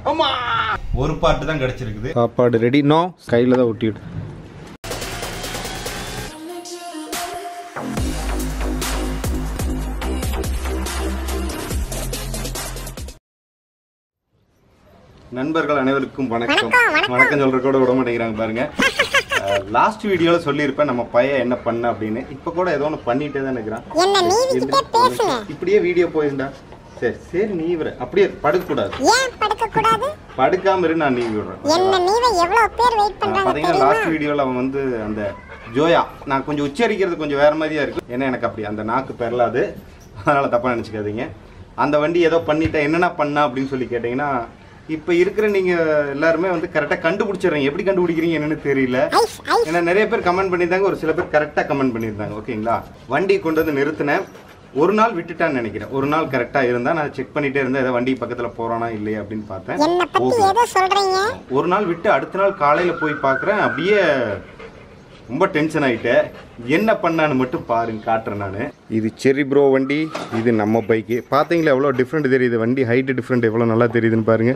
ஒரு பார்ட்டு தான் கிடைச்சிருக்குது சாப்பாடு ரெடி நோ கையில் தான் ஒட்டிவிடு நண்பர்கள் அனைவருக்கும் வணக்கம் வணக்கம் சொல்ற கூட விட மாட்டேங்கிறாங்க பாருங்க லாஸ்ட் வீடியோல சொல்லியிருப்பேன் நம்ம பையன் என்ன பண்ண அப்படின்னு இப்ப கூட ஏதோ ஒன்று பண்ணிட்டே தான் இருக்கிறான் என்ன நீவிக்கிட்டே பேசுங்க இப்படியே வீடியோ போயிருந்தா சரி சரி நீவிற அப்படியே படுக்க கூடாது ஏன் படுக்க கூடாது படுக்காம இரு நான் நீவி விடுறேன் என்ன நீவ எவ்வளவு பேர் வெயிட் பண்றாங்க பாத்தீங்கன்னா தெரியுமா லாஸ்ட் வீடியோல அவன் வந்து அந்த ஜோயா நான் கொஞ்சம் உச்சரிக்கிறது கொஞ்சம் வேற மாதிரியா இருக்கு ஏன்னா எனக்கு அப்படி அந்த நாக்கு பெறலாது அதனால தப்பா நினைச்சுக்காதீங்க அந்த வண்டி ஏதோ பண்ணிட்டேன் என்னென்ன பண்ணா அப்படின்னு சொல்லி கேட்டீங்கன்னா இப்போ இருக்கிற நீங்க எல்லாருமே வந்து கரெக்டாக கண்டுபிடிச்சிடுறீங்க எப்படி கண்டுபிடிக்கிறீங்க என்னன்னு தெரியல ஐஸ் ஐஸ் ஏன்னா நிறைய பேர் கமெண்ட் பண்ணியிருந்தாங்க ஒரு சில பேர் கரெக்டாக கமெண்ட் பண்ணியிருந்தாங்க ஓகேங்களா வண்டி கொண்டு வந்து நிறுத்தினேன் ஒரு நாள் விட்டுட்டான்னு நினைக்கிறேன் ஒரு நாள் கரெக்டாக இருந்தால் நான் செக் பண்ணிட்டே இருந்தேன் ஏதோ வண்டி பக்கத்தில் போறானா இல்லையா அப்படின்னு பார்த்தேன் என்ன பத்தி ஏதோ சொல்றீங்க ஒரு நாள் விட்டு அடுத்த நாள் காலையில் போய் பார்க்குறேன் அப்படியே ரொம்ப டென்ஷன் ஆகிட்டேன் என்ன பண்ணான்னு மட்டும் பாருங்க காட்டுறேன் நான் இது செரி ப்ரோ வண்டி இது நம்ம பைக்கு பார்த்தீங்களா எவ்வளோ டிஃப்ரெண்ட் தெரியுது வண்டி ஹைட்டு டிஃப்ரெண்ட் எவ்வளோ நல்லா தெரியுதுன்னு பாருங்க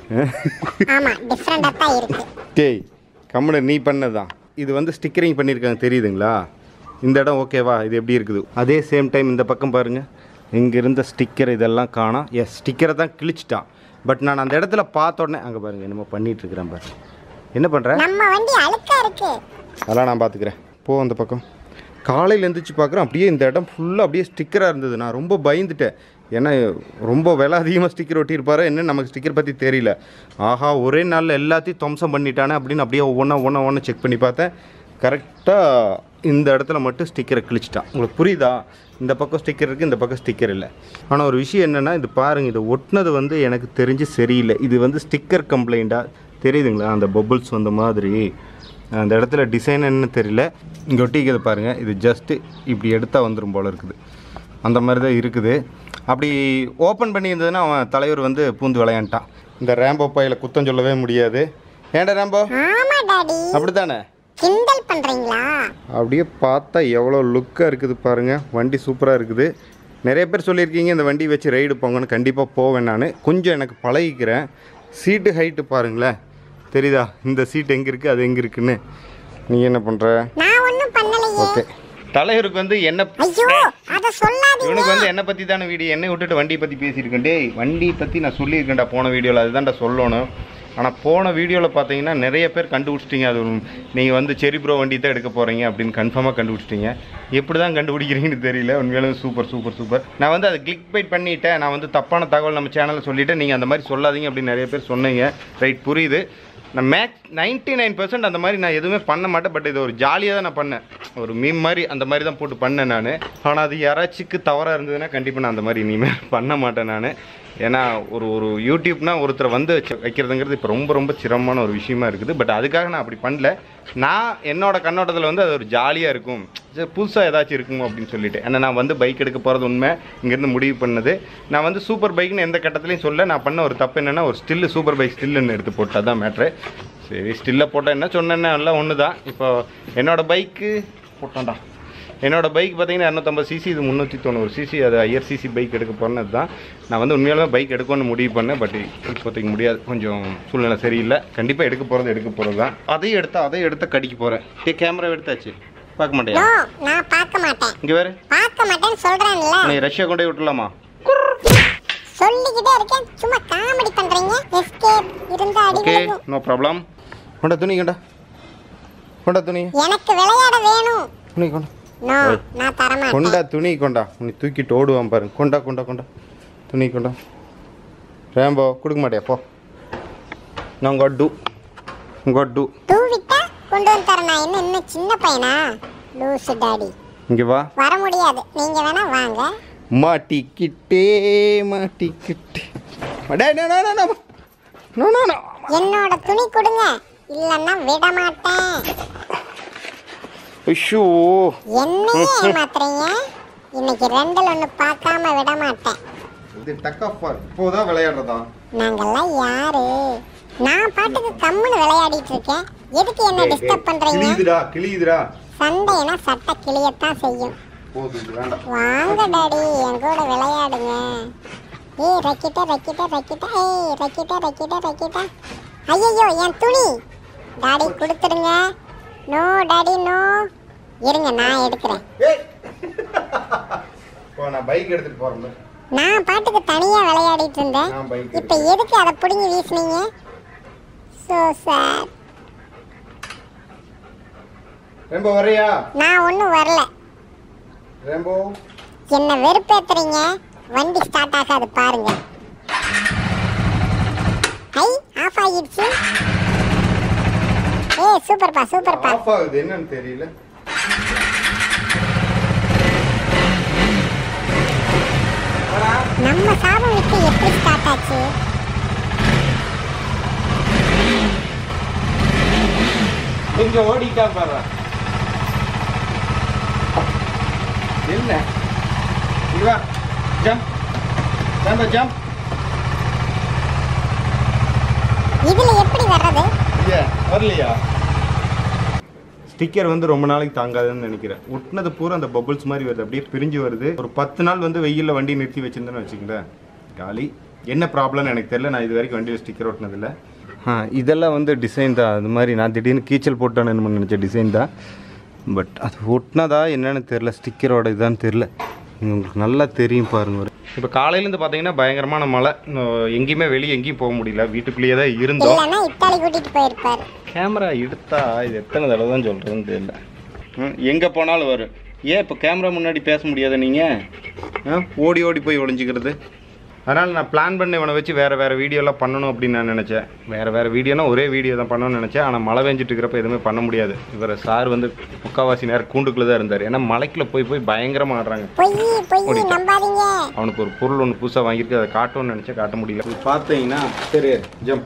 ஆமா டிஃபரெண்டா தான் இருக்கு டேய் கம்முனு நீ பண்ணதான் இது வந்து ஸ்டிக்கரிங் பண்ணியிருக்காங்க தெரியுதுங்களா இந்த இடம் ஓகேவா இது எப்படி இருக்குது அதே சேம் டைம் இந்த பக்கம் பாருங்க இங்க இருந்த ஸ்டிக்கர் இதெல்லாம் காணோம் எஸ் ஸ்டிக்கரை தான் கிழிச்சிட்டான் பட் நான் அந்த இடத்துல பார்த்த உடனே அங்கே பாருங்க என்னமோ பண்ணிட்டு இருக்கிறேன் பாரு என்ன பண்ணுற நம்ம வண்டி அழுக்கா இருக்கு அதெல்லாம் நான் பார்த்துக்கிறேன் போ அந்த பக்கம் காலையில் எழுந்திரிச்சு பார்க்குறேன் அப்படியே இந்த இடம் ஃபுல்லாக அப்படியே ஸ்டிக்கராக இருந்தது நான் ரொம்ப பயந்துட்டேன் ஏன்னா ரொம்ப விலை அதிகமாக ஸ்டிக்கர் ஒட்டியிருப்பாரு என்ன நமக்கு ஸ்டிக்கர் பற்றி தெரியல ஆஹா ஒரே நாளில் எல்லாத்தையும் துவம்சம் பண்ணிட்டானே அப்படின்னு அப்படியே ஒவ்வொன்றா ஒன்றா ஒன்று செக் பண்ணி பார்த்தேன் கரெக்டாக இந்த இடத்துல மட்டும் ஸ்டிக்கரை கிழிச்சிட்டான் உங்களுக்கு புரியுதா இந்த பக்கம் ஸ்டிக்கர் இருக்குது இந்த பக்கம் ஸ்டிக்கர் இல்லை ஆனால் ஒரு விஷயம் என்னென்னா இது பாருங்கள் இது ஒட்டினது வந்து எனக்கு தெரிஞ்சு சரியில்லை இது வந்து ஸ்டிக்கர் கம்ப்ளைண்ட்டாக தெரியுதுங்களா அந்த பபுள்ஸ் வந்த மாதிரி அந்த இடத்துல டிசைன் என்ன தெரியல இங்கே ஒட்டிக்கிறது பாருங்கள் இது ஜஸ்ட்டு இப்படி எடுத்தால் வந்துடும் போல் இருக்குது அந்த மாதிரி தான் இருக்குது அப்படி ஓப்பன் பண்ணியிருந்ததுன்னா அவன் தலைவர் வந்து பூந்து விளையாண்டான் இந்த ரேம்போ பையில குத்தம் சொல்லவே முடியாது ஏன்டா ரேம்போ ஆமா டாடி அப்படி தானே கிண்டல் பண்றீங்களா அப்படியே பார்த்தா எவ்வளோ லுக்காக இருக்குது பாருங்கள் வண்டி சூப்பராக இருக்குது நிறைய பேர் சொல்லியிருக்கீங்க இந்த வண்டி வச்சு ரைடு போங்கன்னு கண்டிப்பாக போவேன் நான் கொஞ்சம் எனக்கு பழகிக்கிறேன் சீட்டு ஹைட்டு பாருங்களேன் தெரியுதா இந்த சீட் எங்கே இருக்குது அது எங்கே இருக்குன்னு நீ என்ன பண்ணுற நான் ஒண்ணும் பண்ணலையே ஓகே தலைவருக்கு வந்து என்ன ஐயோ அத சொல்லாதீங்க இவனுக்கு வந்து என்னை பற்றி தானே வீடியோ என்னை விட்டுட்டு வண்டியை பற்றி பேசியிருக்கேன் டேய் வண்டி பற்றி நான் சொல்லியிருக்கேன்டா போன வீடியோவில் அதுதான்டா சொல்லணும் ஆனால் போன வீடியோவில் பார்த்தீங்கன்னா நிறைய பேர் கண்டுபிடிச்சிட்டீங்க அது நீங்கள் வந்து செரி ப்ரோ வண்டி தான் எடுக்க போகிறீங்க அப்படின்னு கன்ஃபார்மாக கண்டுபிடிச்சிட்டீங்க எப்படி தான் கண்டுபிடிக்கிறீங்கன்னு தெரியல உண்மையிலும் சூப்பர் சூப்பர் சூப்பர் நான் வந்து அதை கிளிக் பைட் பண்ணிட்டேன் நான் வந்து தப்பான தகவல் நம்ம சேனலில் சொல்லிட்டேன் நீங்கள் அந்த மாதிரி சொல்லாதீங்க அப்படின்னு நிறைய பேர் சொன்னீங்க ரைட் புரியுது நான் மேக்ஸ் நைன்ட்டி நைன் பர்சன்ட் அந்த மாதிரி நான் எதுவுமே பண்ண மாட்டேன் பட் இது ஒரு ஜாலியாக தான் நான் பண்ணேன் ஒரு மீம் மாதிரி அந்த மாதிரி தான் போட்டு பண்ணேன் நான் ஆனால் அது யாராச்சுக்கு தவறாக இருந்ததுன்னா கண்டிப்பாக நான் அந்த மாதிரி இனிமேல் பண்ண மாட்டேன் நான் ஏன்னா ஒரு ஒரு யூடியூப்னா ஒருத்தரை வந்து வச்சு வைக்கிறதுங்கிறது இப்போ ரொம்ப ரொம்ப சிரமமான ஒரு விஷயமா இருக்குது பட் அதுக்காக நான் அப்படி பண்ணல நான் என்னோட கண்ணோட்டத்தில் வந்து அது ஒரு ஜாலியாக இருக்கும் சரி புதுசாக ஏதாச்சும் இருக்குமோ அப்படின்னு சொல்லிட்டு ஏன்னா நான் வந்து பைக் எடுக்க போகிறது உண்மை இங்கேருந்து முடிவு பண்ணது நான் வந்து சூப்பர் பைக்னு எந்த கட்டத்துலையும் சொல்ல நான் பண்ண ஒரு தப்பு என்னென்னா ஒரு ஸ்டில்லு சூப்பர் பைக் ஸ்டில்லுன்னு எடுத்து போட்டால் தான் மேட்ரு சரி ஸ்டில்ல போட்டால் என்ன சொன்னேன்னா எல்லாம் ஒன்று தான் இப்போ என்னோட பைக்கு போட்டோம்டா என்னோட பைக் பார்த்தீங்கன்னா இரநூத்தம்பது சிசி இது முந்நூற்றி தொண்ணூறு சிசி அது ஐயர் சிசி பைக் எடுக்க போனது தான் நான் வந்து உண்மையாலுமே பைக் எடுக்கணும்னு முடிவு பண்ணேன் பட் இப்போதைக்கு முடியாது கொஞ்சம் சூழ்நிலை சரியில்லை கண்டிப்பாக எடுக்க போகிறது எடுக்க போகிறது தான் அதையும் எடுத்தா அதையும் எடுத்து கடிக்க போகிறேன் ஏ கேமரா எடுத்தாச்சு பார்க்க மாட்டேயா நோ நான் பார்க்க மாட்டேன் இங்கே வேறு பார்க்க மாட்டேன்னு சொல்றேன்ல நீ ரஷ்யா கொண்டு போய் விட்டுலாமா சொல்லிக்கிட்டே இருக்கேன் சும்மா காமெடி பண்றீங்க எஸ்கேப் இருந்தா அடி ஓகே விழுகும். நோ ப்ராப்ளம் கொண்டா துணி கொண்டா கொண்டா துணி எனக்கு விளையாட வேணும் துணி கொண்டா நோ நான் தர மாட்டேன் கொண்டா துணி கொண்டா உன்னை தூக்கிட்டு ஓடுவான் பாருங்க கொண்டா கொண்டா கொண்டா துணி கொண்டா ரேம்போ கொடுக்க மாட்டியா போ நான் கொட்டு கொட்டு டூ விட்டா கொண்டு வந்து தரேன் நான் என்ன இன்னும் சின்ன பையனா லூசு டாடி இங்கே வா வர முடியாது நீங்க வேணா வாங்க மாட்டிக்கிட்டே மாட்டிக்கிட்டே அடே, no, no, no, no. No, no, no. என்னோட துணி கொடுங்க இல்லன்னா விட மாட்டேன் ஐயோ என்னையே ஏமாத்துறீங்க இன்னைக்கு ரெண்டுல ஒண்ணு பார்க்காம விட மாட்டேன் இது டக்கா இப்போதான் விளையாடுறதா நாங்கெல்லாம் யாரு நான் பாட்டுக்கு கம்முன்னு விளையாடிட்டு இருக்கேன் எதுக்கு என்ன டிஸ்டர்ப் பண்றீங்க கிளியுதுடா கிளியுதுடா சண்டைனா சட்டை கிளியத்தான் செய்யும் போதும் இது வேண்டாம் வாங்க டாடி என் கூட விளையாடுங்க ஏய் ரக்கிட்ட ரக்கிட்ட ரக்கிட்ட ஏய் ரக்கிட்ட ரக்கிட்ட ரக்கிட்ட ஐயோ என் துணி டாடி கொடுத்துடுங்க நோ டாடி நோ இருங்க நான் எடுக்கிறேன் இப்போ நான் பைக் எடுத்துட்டு போறேன் நான் பாட்டுக்கு தனியா விளையாடிட்டு இருந்தேன் நான் bike இப்போ எதுக்கு அதை பிடுங்கி வீசுனீங்க ஸோ சார் ரெம்போ வரையா நான் ஒன்றும் வரல ரெம்போ என்ன வெறுப்பேத்துறீங்க வண்டி ஸ்டார்ட் ஆகாது பாருங்க ஐ ஆஃப் ஆகிடுச்சு ஏய் சூப்பர்ப்பா சூப்பர்ப்பா ஆஃப் ஆகுது என்னன்னு தெரியல நம்ம சாபம் விட்டு எப்படி ஸ்டார்ட் ஆச்சு இங்க ஓடிட்டா பாரு என்ன இங்க வா ஜம்ப் ஜம்ப் ஜம்ப் இதுல எப்படி வர்றது ஐயா வரலையா ஸ்டிக்கர் வந்து ரொம்ப நாளைக்கு தாங்காதுன்னு நினைக்கிறேன் ஒட்டினது பூரா அந்த பபுள்ஸ் மாதிரி வருது அப்படியே பிரிஞ்சு வருது ஒரு பத்து நாள் வந்து வெயிலில் வண்டி நிறுத்தி வச்சிருந்தேன்னு வச்சுங்களேன் காலி என்ன ப்ராப்ளம்னு எனக்கு தெரியல நான் இது வரைக்கும் வண்டியில் ஸ்டிக்கர் ஒட்டினதில்ல ஆ இதெல்லாம் வந்து டிசைன் தான் அது மாதிரி நான் திடீர்னு கீச்சல் போட்டானு நினச்ச டிசைன் தான் பட் அது ஒட்டினதா என்னன்னு தெரில ஸ்டிக்கரோட இதான்னு தெரில உங்களுக்கு நல்லா தெரியும் பாருங்க இப்போ காலையிலேருந்து பார்த்தீங்கன்னா பயங்கரமான மழை இன்னும் எங்கேயுமே வெளியே எங்கேயும் போக முடியல வீட்டுக்குள்ளேயே தான் இருந்தோம் இல்லைன்னா இத்தாலி கூட்டிட்டு போயிருப்பாரு கேமரா எடுத்தா இது எத்தனை தடவை தான் சொல்கிறதுன்னு தெரியல ம், எங்கே போனாலும் வரும் ஏன் இப்போ கேமரா முன்னாடி பேச முடியாத நீங்கள் ஓடி ஓடி போய் ஒளிஞ்சிக்கிறது அதனால் நான் பிளான் பண்ண இவனை வச்சு வேறு வேறு வீடியோலாம் பண்ணணும் அப்படின்னு நான் நினச்சேன் வேறு வேறு வீடியோனா ஒரே வீடியோ தான் பண்ணணும்னு நினச்சேன் ஆனால் மழை பெஞ்சிட்டு இருக்கிறப்ப எதுவுமே பண்ண முடியாது இவர் சார் வந்து முக்கால்வாசி நேரம் கூண்டுக்குள்ளே தான் இருந்தார் ஏன்னா மலைக்குள்ள போய் போய் பயங்கரமாக ஆடுறாங்க பொய் பொய் ஓடிட்டான். நம்பாதீங்க அவனுக்கு ஒரு பொருள் ஒன்று புதுசாக வாங்கியிருக்கு அதை காட்டணும்னு நினச்சா காட்ட முடியல இது பார்த்தீங்கன்னா சரி ஜம்ப்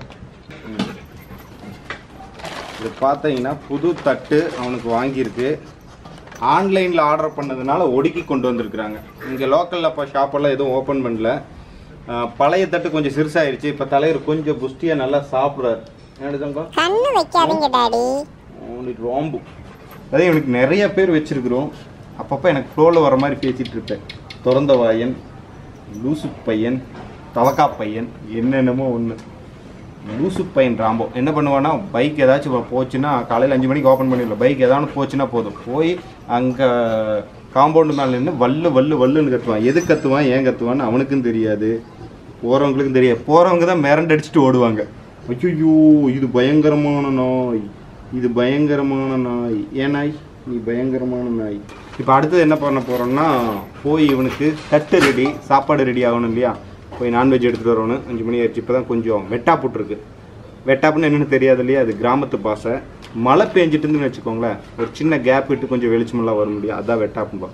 இது பார்த்தீங்கன்னா புது தட்டு அவனுக்கு வாங்கியிருக்கு ஆன்லைனில் ஆர்டர் பண்ணதுனால ஒடுக்கி கொண்டு வந்திருக்கிறாங்க இங்கே லோக்கலில் இப்போ ஷாப்பெல்லாம் எதுவும் ஓப்பன் பண்ணல ஆஹ் பழைய தட்டு கொஞ்சம் சிறுசாயிருச்சு இப்போ தலைவர் கொஞ்சம் புஷ்டியாக நல்லா சாப்பிட்றாரு என்னதுங்க கண்ணு வைக்காதீங்க டாடி அவனுக்கு ரோம்பு அதே இவனுக்கு நிறைய பேர் வச்சிருக்கிறோம் அப்பப்போ எனக்கு ஃப்ளோவில் வர மாதிரி பேசிட்டு இருப்பேன் திறந்த வாயன் லூசு பையன் தலக்கா பையன் என்னென்னமோ ஒன்று லூசு பையன் ராம்போ என்ன பண்ணுவான்னா பைக் ஏதாச்சும் போ- போச்சுன்னா காலையில் அஞ்சு மணிக்கு ஓப்பன் பண்ணிடல பைக் ஏதாவது போச்சுன்னா போதும் போய் அங்கே காம்பவுண்டு மேலே நின்று வல்லு வல்லு வல்லுன்னு கத்துவான் எது கத்துவான் ஏன் கத்துவான்னு அவனுக்கும் தெரியாது போகிறவங்களுக்கும் தெரியாது போகிறவங்க தான் மிரண்டு அடிச்சுட்டு ஓடுவாங்க ஐயோ இது பயங்கரமான நாய் இது பயங்கரமான நாய் ஏன் நாய் நீ பயங்கரமான நாய் இப்போ அடுத்தது என்ன பண்ண போகிறோம்னா போய் இவனுக்கு தட்டு ரெடி சாப்பாடு ரெடி ஆகணும் இல்லையா போய் நான்வெஜ் எடுத்துகிட்டு வரணும் அஞ்சு மணி ஆயிடுச்சு இப்போ தான் கொஞ்சம் வெட்டா போட்டிருக்கு வெட்டாப்புன்னு என்னென்னு தெரியாது இல்லையா அது கிராமத்து பாசை மழை பெஞ்சிட்டுன்னு வச்சுக்கோங்களேன் ஒரு சின்ன கேப் விட்டு கொஞ்சம் வெளிச்சமெல்லாம் வர முடியும் அதான் வெட்டாப்பும்பா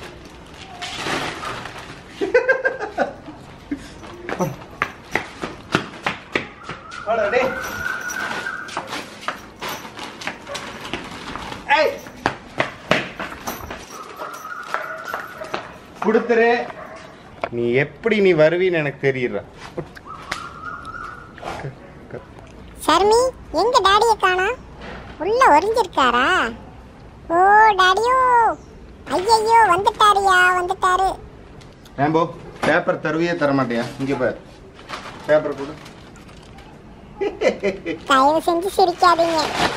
கொடுத்துரு நீ எப்படி நீ வருவின்னு எனக்கு தெரியல சர்மி எங்க டாடியை காணா உள்ள ஒளிஞ்சிருக்காரா ஓ டாடியோ ஐயையோ வந்துட்டாருயா வந்துட்டாரு ஏம்போ பேப்பர் தருவியே தர மாட்டியா இங்கே பாரு பேப்பர் கொடு தயவு செஞ்சு சிரிக்காதீங்க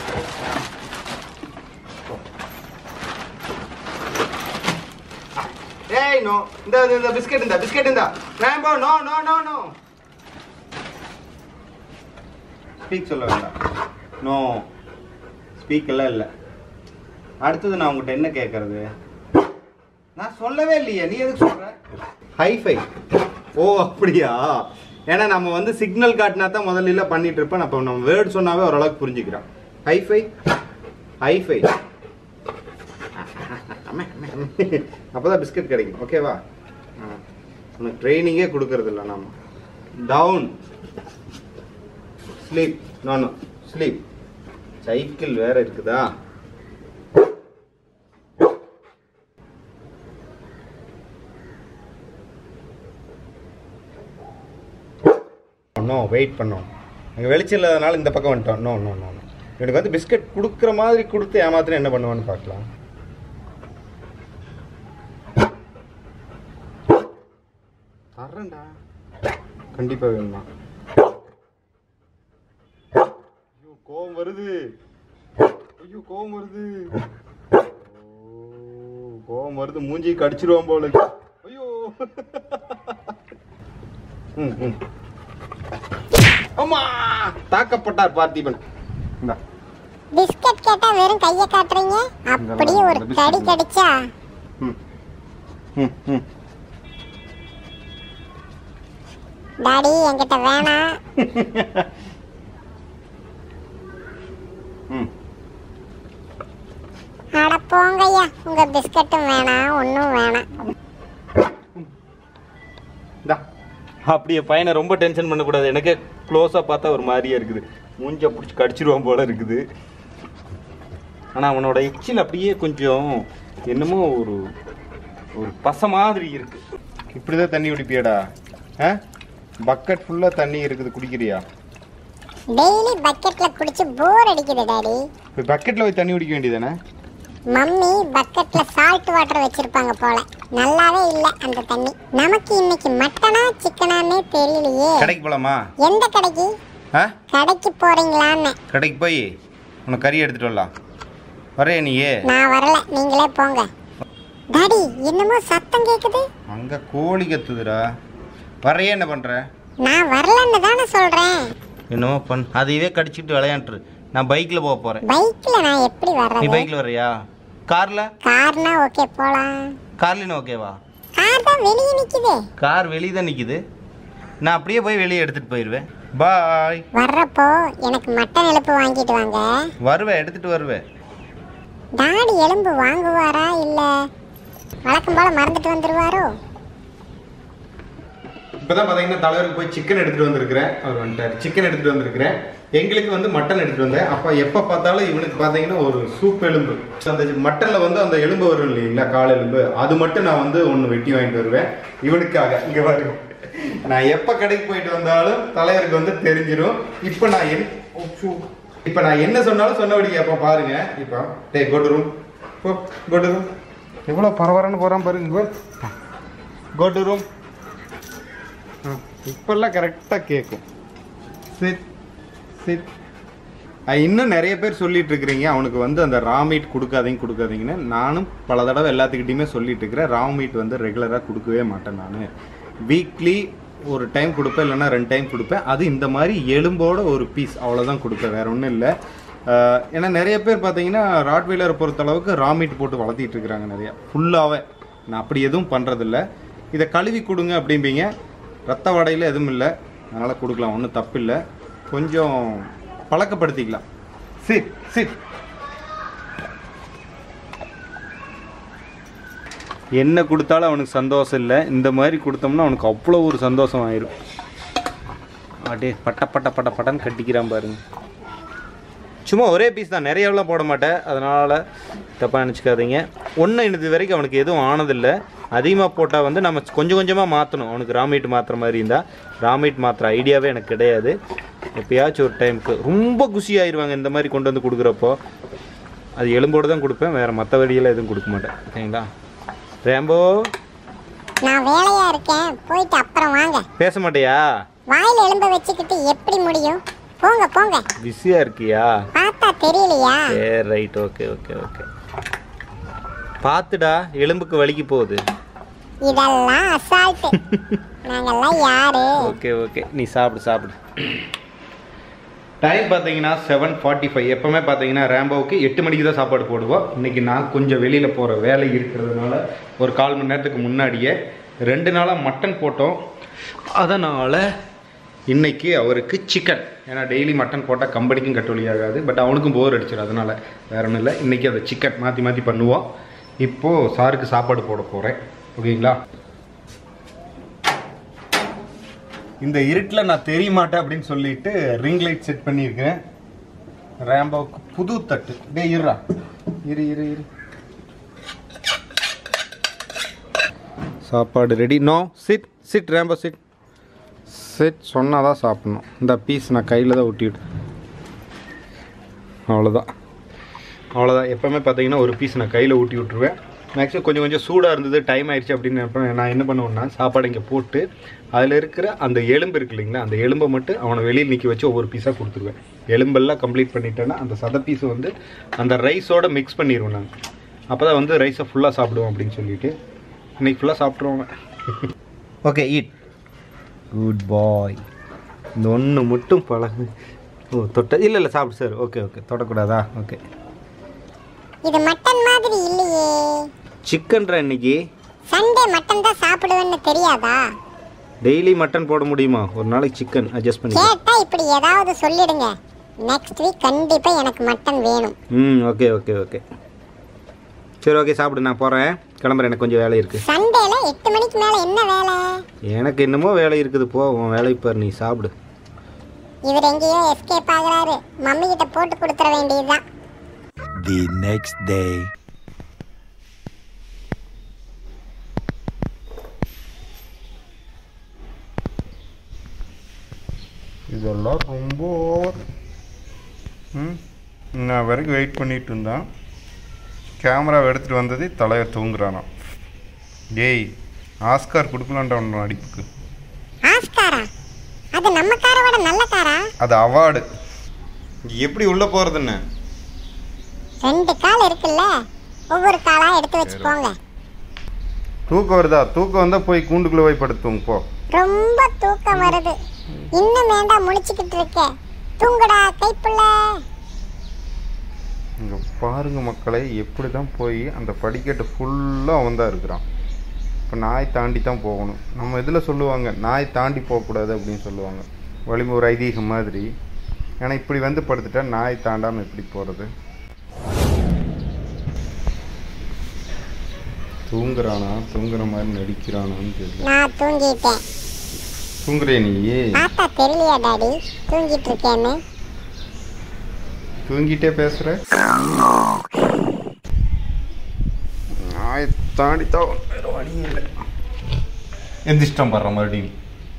ஏய் நோ இந்த இந்த- இந்த பிஸ்கட் இந்த பிஸ்கட் இந்த Rambo no no no no speak சொல்ல வேண்டாம் நோ ஸ்பீக் எல்லாம் இல்லை அடுத்தது நான் உங்ககிட்ட என்ன கேட்கறது நான் சொல்லவே இல்லையே நீ எதுக்கு சொல்ற ஹைஃபை ஓ அப்படியா ஏன்னா நம்ம வந்து சிக்னல் காட்டினா தான் முதல்ல எல்லாம் பண்ணிட்டு இருப்பேன் அப்போ நம்ம வேர்ட் சொன்னாவே ஓரளவுக்கு புரிஞ்சுக்கிறான் ஹைஃபை ஹைஃபை அப்பதான் பிஸ்கட் கிடைக்கும் ஓகேவா ஆ. உனக்கு ட்ரைனிங்கே கொடுக்கறது இல்லை நாம டவுன் ஸ்லீப் நானு ஸ்லீப் சைக்கிள் வேற இருக்குதா நோ வெயிட் பண்ணோம் அங்கே வெளிச்சம் இல்லாதனால இந்த பக்கம் வந்துட்டோம் நோ நோ நோ எனக்கு வந்து பிஸ்கட் கொடுக்குற மாதிரி கொடுத்து ஏமாத்திரம் என்ன பண்ணுவான்னு பார்க்கலாம் தர்றேன்டா கண்டிப்பாக வேணுமா ஐயோ கோவம் வருது ஐயோ கோவம் வருது ஓ, கோவம் வருது மூஞ்சி கடிச்சிருவான் போல இருக்கு. ஐயோ ம், ம். அம்மா தாக்கப்பட்டார் பார்த்திபன் இந்தா பிஸ்கட் கேட்டா வெறும் கையை காட்டுறீங்க அப்படியே ஒரு இந்த கடி biscuit. கடிச்சா ம் ம் ம் டாடி என்கிட்ட வேணாம் ம் அட போங்கய்யா உங்க பிஸ்கட்டும் வேணாம் ஒன்றும் வேணாம் இந்தா அப்படியே பையனை ரொம்ப டென்ஷன் பண்ணக்கூடாது எனக்கு க்ளோஸாக பார்த்தா ஒரு மாதிரியா இருக்குது மூஞ்ச பிடிச்சி கடிச்சிருவான் போல இருக்குது ஆனால் அவனோட எச்சில் அப்படியே கொஞ்சம் என்னமோ ஒரு ஒரு பசை மாதிரி இருக்கு இப்படி தான் தண்ணி குடிப்பியாடா ஆ பக்கெட் ஃபுல்லாக தண்ணி இருக்குது குடிக்கிறியா டெய்லி பக்கெட்ல குடிச்சு போர் அடிக்குது டாடி இப்போ பக்கெட்டில் போய் தண்ணி குடிக்க வேண்டியதானே மம்மி பக்கெட்ல சால்ட் வாட்டர் வச்சிருப்பாங்க போல நல்லாவே இல்ல அந்த தண்ணி நமக்கு இன்னைக்கு மட்டனா சிக்கனானே தெரியலையே கடைக்கு போகலாமா எந்த கடைக்கு ஆ கடைக்கு போறீங்களான்னு கடைக்கு போய் உனக்கு கறி எடுத்துகிட்டு வரலாம் வரைய நீயே நான் வரல நீங்களே போங்க டாடி என்னமோ சத்தம் கேக்குது அங்கே கோழி கத்துதுடா வரைய என்ன பண்ணுற நான் வரலன்னு தானே சொல்றேன் என்னமோ பண் அதையவே கடிச்சிட்டு விளையாண்டுரு நான் பைக்கில் போக போகிறேன் பைக்ல நான் எப்படி நீ வர்றது பைக்கில் வர்றியா காரில் கார்னா ஓகே போலாம் கார்லின்னு ஓகேவா கார் தான் வெளியே நிக்குது கார் வெளியே தான் நிற்கிது நான் அப்படியே போய் வெளியே எடுத்துகிட்டு போயிடுவேன் பாய் வர்றப்போ எனக்கு மட்டன் எலும்பு வாங்கிட்டு வாங்க வருவேன் எடுத்துகிட்டு வருவேன் டாடி எலும்பு வாங்குவாரா இல்ல வழக்கம் போல மறந்துட்டு வந்துருவாரோ இப்போதான் பார்த்தீங்கன்னா தலைவருக்கு போய் சிக்கன் எடுத்துகிட்டு வந்திருக்கிறேன் அவர் வந்துட்டார் சிக்கன் எடுத்துகிட்டு வந்திருக்கிறேன் எங்களுக்கு வந்து மட்டன் எடுத்துகிட்டு வந்தேன் அப்போ எப்போ பார்த்தாலும் இவனுக்கு பார்த்தீங்கன்னா ஒரு சூப் எலும்பு அந்த மட்டனில் வந்து அந்த எலும்பு வரும் இல்லைங்களா கால் எலும்பு அது மட்டும் நான் வந்து ஒன்று வெட்டி வாங்கிட்டு வருவேன் இவனுக்காக இங்கே பாருங்க நான் எப்போ கடைக்கு போயிட்டு வந்தாலும் தலைவருக்கு வந்து தெரிஞ்சிடும் இப்போ நான் என் இப்போ நான் என்ன சொன்னாலும் சொன்னபடி கேட்போம் பாருங்க இப்போ டே கோட்டு ரூம் கோட்டு ரூம் எவ்வளோ பரபரன்னு போகிறான் பாருங்க கோட்டு ரூம் இப்பெல்லாம் கரெக்டாக கேட்கும் சிட் சிட் இன்னும் நிறைய பேர் சொல்லிட்டு இருக்கிறீங்க அவனுக்கு வந்து அந்த ரா மீட் கொடுக்காதீங்க கொடுக்காதீங்கன்னு நானும் பல தடவை எல்லாத்துக்கிட்டையுமே சொல்லிட்டு இருக்கிறேன் ரா மீட் வந்து ரெகுலராக கொடுக்கவே மாட்டேன் நான் வீக்லி ஒரு டைம் கொடுப்பேன் இல்லைன்னா ரெண்டு டைம் கொடுப்பேன் அது இந்த மாதிரி எலும்போட ஒரு பீஸ் அவ்வளோதான் கொடுப்பேன் வேற ஒன்றும் இல்லை ஆஹ் ஏன்னா நிறைய பேர் பார்த்தீங்கன்னா ராட்வீலரை பொறுத்த அளவுக்கு ரா மீட் போட்டு வளர்த்திட்டு இருக்கிறாங்க நிறையா ஃபுல்லாகவே நான் அப்படி எதுவும் பண்ணுறதில்ல இதை கழுவி கொடுங்க அப்படிம்பீங்க ரத்த வாடையில் எதுவும் இல்லை அதனால் கொடுக்கலாம் ஒன்றும் தப்பு இல்லை கொஞ்சம் பழக்கப்படுத்திக்கலாம் சிட் சிட் என்ன கொடுத்தாலும் அவனுக்கு சந்தோஷம் இல்லை இந்த மாதிரி கொடுத்தோம்னா அவனுக்கு அவ்வளோ ஒரு சந்தோஷம் ஆயிரும் அப்படியே பட்ட பட்ட பட்ட பட்டன்னு கட்டிக்கிறான் பாருங்க சும்மா ஒரே பீஸ் தான் நிறையவெல்லாம் போட மாட்டேன் அதனால் தப்பாக நினச்சிக்காதீங்க ஒன்றும் இது வரைக்கும் அவனுக்கு எதுவும் ஆனதில்லை அதிகமாக போட்டால் வந்து நம்ம கொஞ்சம் கொஞ்சமாக மாற்றணும் அவனுக்கு ராமீட் மாற்றுற மாதிரி இருந்தால் ராமீட் மாற்றுற ஐடியாவே எனக்கு கிடையாது எப்பயாச்சும் ஒரு டைமுக்கு ரொம்ப குஷி ஆயிடுவாங்க இந்த மாதிரி கொண்டு வந்து கொடுக்குறப்போ அது எலும்போடு தான் கொடுப்பேன் வேறு மற்ற வழியெல்லாம் எதுவும் கொடுக்க மாட்டேன் ஓகேங்களா ரேம்போ நான் வேலையா இருக்கேன் போயிட்டு அப்புறம் வாங்க பேச மாட்டியா வாயில எலும்ப வச்சுக்கிட்டு எப்படி முடியும் போங்க போங்க பிஸியாக இருக்கியா பார்த்தா தெரியலையா சரி ரைட் ஓகே ஓகே ஓகே பார்த்துடா எலும்புக்கு வலிக்கு போகுது இதெல்லாம் அசால்ட்டு நாங்கெல்லாம் யாரு ஓகே ஓகே நீ சாப்பிடு சாப்பிடு டைம் பார்த்தீங்கன்னா செவன் ஃபார்ட்டி ஃபைவ் எப்போவுமே பார்த்தீங்கன்னா ரேம்போவுக்கு எட்டு மணிக்கு தான் சாப்பாடு போடுவோம் இன்றைக்கி நான் கொஞ்சம் வெளியில் போகிற வேலை இருக்கிறதுனால ஒரு கால் மணி நேரத்துக்கு முன்னாடியே ரெண்டு நாளாக மட்டன் போட்டோம் அதனால் இன்னைக்கு அவருக்கு சிக்கன் ஏன்னா டெய்லி மட்டன் போட்டால் கம்பெனிக்கும் கட்டுவலி ஆகாது பட் அவனுக்கும் போர் அடிச்சிடும் அதனால் வேற ஒன்றும் இல்லை இன்றைக்கி அதை சிக்கன் மாற்றி மாற்றி பண்ணுவோம் இப்போது சாருக்கு சாப்பாடு போட போகிறேன் ஓகேங்களா இந்த இருட்டில் நான் தெரிய மாட்டேன் அப்படின்னு சொல்லிட்டு ரிங் லைட் செட் பண்ணியிருக்கிறேன் ரேம்போவுக்கு புது தட்டு டேய் இருடா இரு இரு இரு சாப்பாடு ready no sit sit Rambo sit sit சொன்னால் தான் சாப்பிட்ணும் இந்த பீஸ் நான் கையில் தான் ஒட்டிவிட்டு அவ்வளோதான் அவ்வளோதான் எப்போவுமே பார்த்தீங்கன்னா ஒரு பீஸ் நான் கையில் ஊட்டி விட்ருவேன் மேக்ஸிமம் கொஞ்சம் கொஞ்சம் சூடாக இருந்தது டைம் ஆயிடுச்சு அப்படின்னு நினைப்பேன். நான் என்ன பண்ணுவேன்னா சாப்பாடு இங்கே போட்டு அதில் இருக்கிற அந்த எலும்பு இருக்கு இல்லைங்களா அந்த எலும்பை மட்டும் அவனை வெளியில் நிற்க வச்சு ஒவ்வொரு பீஸாக கொடுத்துருவேன் எலும்பெல்லாம் கம்ப்ளீட் பண்ணிட்டேன்னா அந்த சத பீஸ் வந்து அந்த ரைஸோட மிக்ஸ் பண்ணிடுவேன் நான் அப்போ தான் வந்து ரைஸை ஃபுல்லாக சாப்பிடுவோம் அப்படின்னு சொல்லிட்டு இன்னைக்கு ஃபுல்லாக சாப்பிட்ருவாங்க ஓகே ஈட் குட் பாய் இந்த ஒன்று மட்டும் பழகு ஓ தொட்ட இல்லை இல்லை சாப்பிடு சார் ஓகே ஓகே தொடக்கூடாதா ஓகே இது மட்டன் மாதிரி இல்லையே சிக்கன்ற இன்னைக்கு சண்டே மட்டன் தான் சாப்பிடுவேன்னு தெரியாதா டெய்லி மட்டன் போட முடியுமா ஒரு நாளைக்கு சிக்கன் அட்ஜஸ்ட் பண்ணி கேட்டா இப்படி ஏதாவது சொல்லிடுங்க நெக்ஸ்ட் வீக் கண்டிப்பா எனக்கு மட்டன் வேணும் ம் ஓகே ஓகே ஓகே சரி ஓகே சாப்பிடு நான் போகிறேன் கிளம்புறேன் எனக்கு கொஞ்சம் வேலை இருக்குது சண்டேல எட்டு மணிக்கு மேல என்ன வேலை எனக்கு என்னமோ வேலை இருக்குது போ உன் வேலையை பாரு நீ சாப்பிடு இவர் எங்கேயோ எஸ்கேப் ஆகுறாரு மம்மி கிட்ட போட்டு கொடுத்துற வேண்டியதுதான் The next day. இதெல்லாம் ரொம்ப ஓவர் ம் நான் வரைக்கும் வெயிட் பண்ணிட்டு இருந்தான் கேமராவை எடுத்துகிட்டு வந்தது தலையை தூங்குறானா டேய் ஆஸ்கார் கொடுக்கலான்டா ஒன்று அடிப்புக்கு ஆஸ்காரா அது நம்ம காரை விட நல்ல காரா அது அவார்டு எப்படி உள்ளே போகிறதுன்னு ரெண்டு கால் இருக்குல்ல ஒவ்வொரு காலா எடுத்து வச்சுக்கோங்க தூக்கம் வருதா தூக்கம் வந்தால் போய் கூண்டுக்குள்ளே போய் படுத்துங்க போ ரொம்ப தூக்கம் வருது இன்னும் வேண்டாம் முழிச்சுக்கிட்டு இருக்க தூங்குடா கைப்புள்ள இங்கே பாருங்க மக்களை எப்படி தான் போய் அந்த படிக்கட்டு ஃபுல்லாக அவன் தான் இருக்கிறான் இப்போ நாய் தாண்டி தான் போகணும் நம்ம இதில் சொல்லுவாங்க நாய் தாண்டி போகக்கூடாது அப்படின்னு சொல்லுவாங்க வலிமை ஒரு ஐதீகம் மாதிரி ஏன்னா இப்படி வந்து படுத்துட்டா நாய் தாண்டாமல் எப்படி போகிறது தூங்குறானா தூங்குற மாதிரி நடிக்கிறானான்னு தெரியல நான் தூங்கிட்டேன் தூங்குறிய நீ பார்த்தா தெரியலையா டாடி தூங்கிட்டு இருக்கேன்னு தூங்கிட்டே பேசுற நாய் தாண்டி தான் வேற வழி இல்லை எந்திரிச்சிட்டோம் பாடுற மறுபடியும்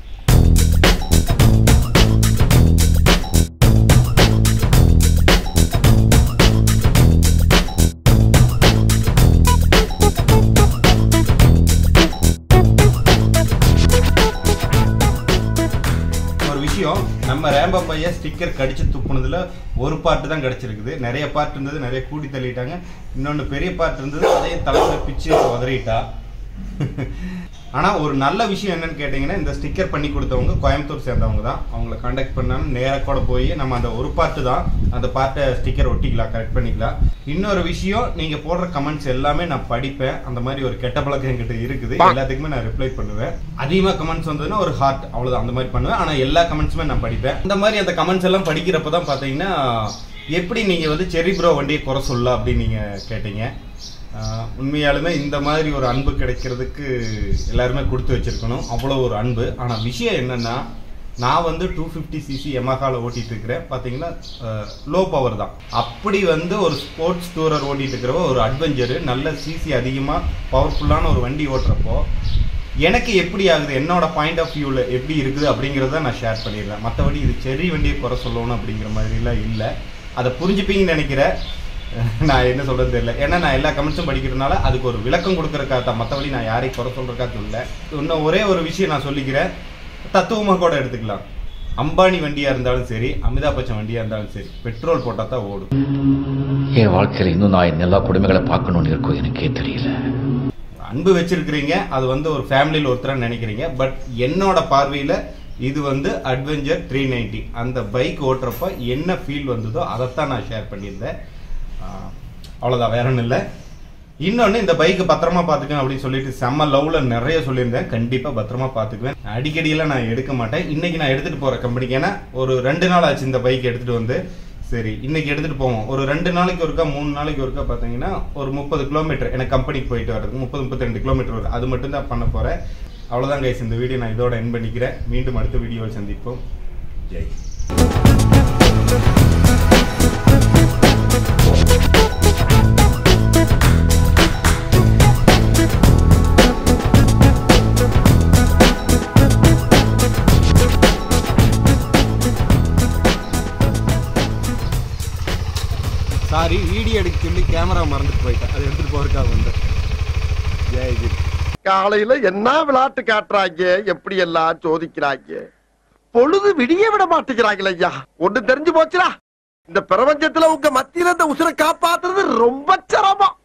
ஒரு விஷயம் நம்ம ரேம்பா பையன் ஸ்டிக்கர் கடிச்சு துப்புனதுல ஒரு பார்ட் தான் கிடைச்சிருக்குது நிறைய பார்ட் இருந்தது நிறைய கூட்டி தள்ளிட்டாங்க இன்னொன்று பெரிய பார்ட் இருந்தது அதையும் தலையில பிச்சு உதறிட்டா ஆனா ஒரு நல்ல விஷயம் என்னன்னு கேட்டிங்கன்னா இந்த ஸ்டிக்கர் பண்ணி கொடுத்தவங்க கோயம்புத்தூர் சேர்ந்தவங்க தான் அவங்கள காண்டாக்ட் பண்ணாலும் நேராக கூட போய் நம்ம அந்த ஒரு பார்ட்டு தான் அந்த பார்ட்டை ஸ்டிக்கர் ஒட்டிக்கலாம் கரெக்ட் பண்ணிக்கலாம் இன்னொரு விஷயம் நீங்க போடுற கமெண்ட்ஸ் எல்லாமே நான் படிப்பேன் அந்த மாதிரி ஒரு கெட்ட பழக்கம் என்கிட்ட இருக்குது எல்லாத்துக்குமே நான் ரிப்ளை பண்ணுவேன் அதிகமா கமெண்ட்ஸ் வந்ததுன்னா ஒரு ஹார்ட் அவ்வளவுதான் அந்த மாதிரி பண்ணுவேன் ஆனா எல்லா கமெண்ட்ஸுமே நான் படிப்பேன் அந்த மாதிரி அந்த கமெண்ட்ஸ் எல்லாம் படிக்கிறப்ப தான் பாத்தீங்கன்னா எப்படி நீங்க வந்து செரி ப்ரோ வண்டியை குறை சொல்லலாம் அப்படின்னு நீங்க கேட்டீங்க ஆஹ் உண்மையாலுமே இந்த மாதிரி ஒரு அன்பு கிடைக்கிறதுக்கு எல்லாருமே கொடுத்து வச்சிருக்கணும் அவ்வளோ ஒரு அன்பு ஆனால் விஷயம் என்னன்னா நான் வந்து டூ ஃபிஃப்டி சிசி எமஹால ஓட்டிட்டு இருக்கிறேன் பார்த்தீங்கன்னா லோ பவர் தான் அப்படி வந்து ஒரு ஸ்போர்ட்ஸ் டூரர் ஓட்டிட்டு இருக்கிறவ ஒரு அட்வென்ச்சரு நல்ல சிசி அதிகமாக பவர்ஃபுல்லான ஒரு வண்டி ஓட்டுறப்போ எனக்கு எப்படி ஆகுது என்னோட பாயிண்ட் ஆஃப் வியூவில் எப்படி இருக்குது அப்படிங்கிறத நான் ஷேர் பண்ணிடுறேன் மற்றபடி இது செரி வண்டியை குறை சொல்லணும் அப்படிங்கிற மாதிரிலாம் இல்லை அதை புரிஞ்சுப்பீங்கன்னு நினைக்கிறேன் நான் என்ன சொல்றது தெரியல ஏன்னா நான் எல்லா கமெண்ட்ஸும் படிக்கிறதுனால அதுக்கு ஒரு விளக்கம் கொடுக்கறக்கா தான் மற்றபடி நான் யாரையும் குறை சொல்றதுக்காக இல்லை இன்னும் ஒரே ஒரு விஷயம் நான் சொல்லிக்கிறேன் தத்துவமாக கூட எடுத்துக்கலாம் அம்பானி வண்டியா இருந்தாலும் சரி அமிதாப் பச்சன் வண்டியா இருந்தாலும் சரி பெட்ரோல் போட்டா தான் ஓடும் என் வாழ்க்கையில் இன்னும் நான் என் எல்லா குடும்பங்களை பார்க்கணும்னு இருக்கோ எனக்கே தெரியல அன்பு வச்சிருக்கிறீங்க அது வந்து ஒரு ஃபேமிலியில் ஒருத்தரா நினைக்கிறீங்க பட் என்னோட பார்வையில இது வந்து அட்வென்ச்சர் த்ரீ நைன்டி அந்த பைக் ஓட்டுறப்ப என்ன ஃபீல் வந்ததோ அதைத்தான் நான் ஷேர் பண்ணியிருந்தேன் ஆஹ் அவ்வளவுதான் வேற ஒன்றும் இல்லை இன்னொன்று இந்த பைக்கு பத்திரமா பார்த்துக்கணும் அப்படின்னு சொல்லிட்டு செம்ம லவ்ல நிறைய சொல்லியிருந்தேன் கண்டிப்பா பத்திரமா பார்த்துக்குவேன் அடிக்கடியெல்லாம் நான் எடுக்க மாட்டேன் இன்னைக்கு நான் எடுத்துட்டு போற கம்பெனிக்கு ஏன்னா ஒரு ரெண்டு நாள் ஆச்சு இந்த பைக் எடுத்துட்டு வந்து சரி இன்னைக்கு எடுத்துட்டு போவோம் ஒரு ரெண்டு நாளைக்கு ஒருக்கா மூணு நாளைக்கு ஒருக்கா பார்த்தீங்கன்னா ஒரு முப்பது கிலோமீட்டர் எனக்கு கம்பெனிக்கு போயிட்டு வர்றதுக்கு முப்பது முப்பத்தி ரெண்டு கிலோமீட்டர் வரும் அது மட்டும் தான் பண்ண போறேன் அவ்வளவுதான் கைஸ் இந்த வீடியோ நான் இதோட என் பண்ணிக்கிறேன் மீண்டும் அடுத்த வீடியோவில் சந்திப்போம் ஜெய் சாரி வீடியோ எடுக்க சொல்லி கேமரா மறந்துட்டு போயிட்டேன் அதை எடுத்துட்டு போறதுக்காக வந்தேன் காலையில என்ன விளையாட்டு காட்டுறாங்க எப்படி எல்லாம் சோதிக்கிறாங்க பொழுது விடிய விட மாட்டேங்கிறாங்களே ஐயா ஒண்ணு தெரிஞ்சு போச்சுடா இந்த பிரபஞ்சத்துல உங்க மத்தியில இந்த உசுரை காப்பாத்துறது ரொம்ப சிரமம்